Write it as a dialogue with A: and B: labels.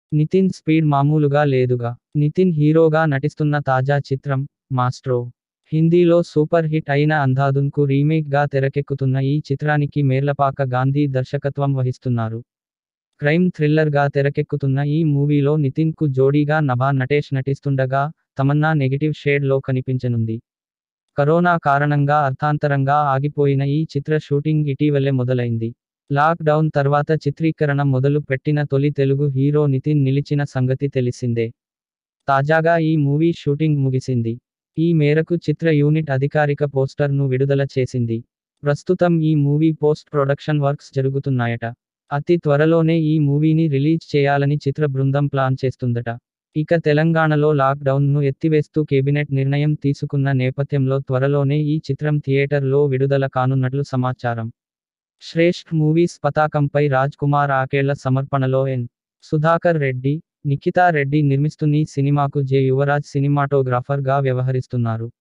A: Nitin speed మామూలుగా లేదుగా నితిన్ హీరోగా నటిస్తున్న తాజా చిత్రం మాస్ట్రో హిందీలో సూపర్ హిట్ అయిన అంధాధున్కు రీమేక్గా తెరకెక్కుతున్న ఈ చిత్రానికి మేర్లపాక గాంధీ దర్శకత్వం వహిస్తున్నారు క్రైమ్ థ్రిల్లర్గా తెరకెక్కుతున్న ఈ మూవీలో నితిన్కు జోడీగా నభా నటేష్ నటిస్తుండగా తమన్నా నెగిటివ్ షేడ్లో కనిపించనుంది కరోనా కారణంగా అర్థాంతరంగా ఆగిపోయిన ఈ చిత్ర షూటింగ్ ఇటీవలే మొదలైంది లాక్ డౌన్ తర్వాత చిత్రీకరణ మొదలు పెట్టిన తొలి తెలుగు హీరో నితిన్ నిలిచిన సంగతి తెలిసిందే తాజాగా ఈ మూవీ షూటింగ్ ముగిసింది ఈ మేరకు చిత్ర యూనిట్ అధికారిక పోస్టర్ను విడుదల చేసింది ప్రస్తుతం ఈ మూవీ పోస్ట్ ప్రొడక్షన్ వర్క్స్ జరుగుతున్నాయట అతి త్వరలోనే ఈ మూవీని రిలీజ్ చేయాలని చిత్ర బృందం ప్లాన్ చేస్తుందట ఇక తెలంగాణలో లాక్ డౌన్ను ఎత్తివేస్తూ కేబినెట్ నిర్ణయం తీసుకున్న నేపథ్యంలో త్వరలోనే ఈ చిత్రం థియేటర్లో విడుదల కానున్నట్లు సమాచారం శ్రేష్ఠ్ మూవీస్ పతాకంపై రాజ్ కుమార్ ఆకేళ్ల సమర్పణలో ఎన్ సుధాకర్ రెడ్డి నిఖితా రెడ్డి నిర్మిస్తున్న ఈ సినిమాకు జె యువరాజ్ సినిమాటోగ్రాఫర్గా వ్యవహరిస్తున్నారు